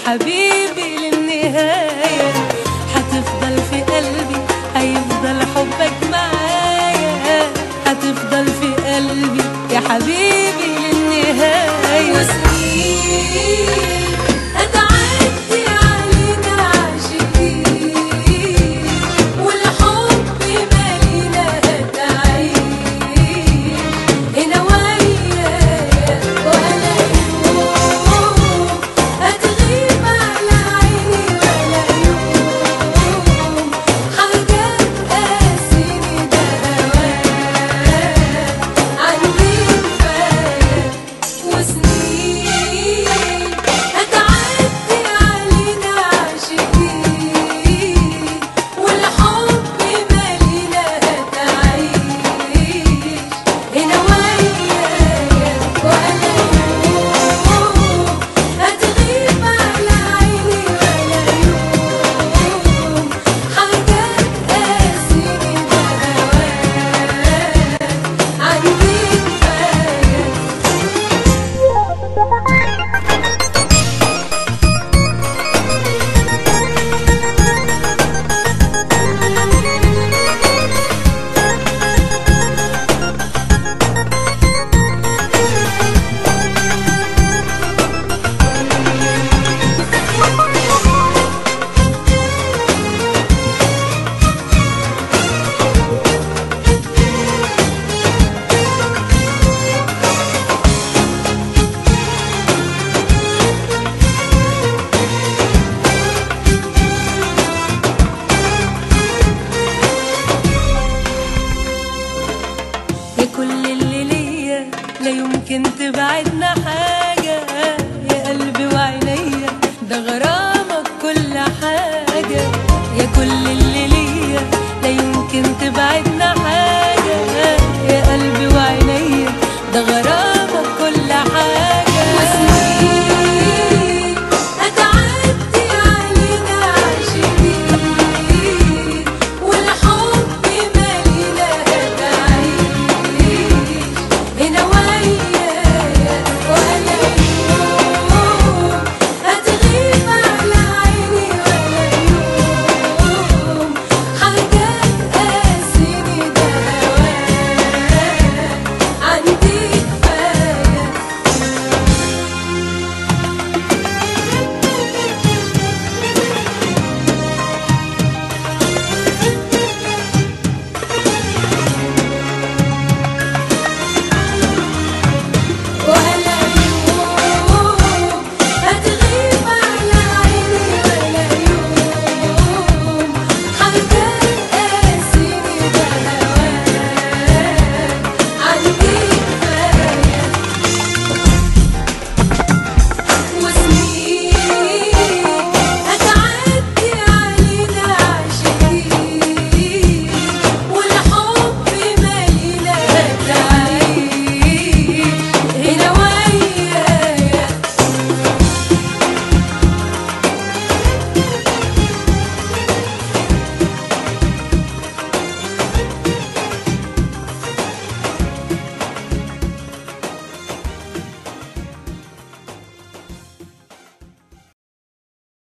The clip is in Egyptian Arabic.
حبيبي للنهاية هتفضل في قلبي هيفضل حبك معايا هتفضل في قلبي يا حبيبي للنهاية وسنين هتعدي علينا عاشقين والحب مالينا هتعيش هنا ويايا ولا يوم هتغيب على عيني ولا يوم حاجات قاسيني ده هواك عندي كفاية وسنين هتعدي علينا عاشقين والحب مالينا هتعيش هنا ويايا ولا يوم هتغيب على عيني ولا يوم حاجات قاسيني ده هواك عندي كفاية يا كل اللي ليا لا يمكن تبعدنا حاجة يا قلبي وعينيا ده غرامك كل حاجة يا كل اللي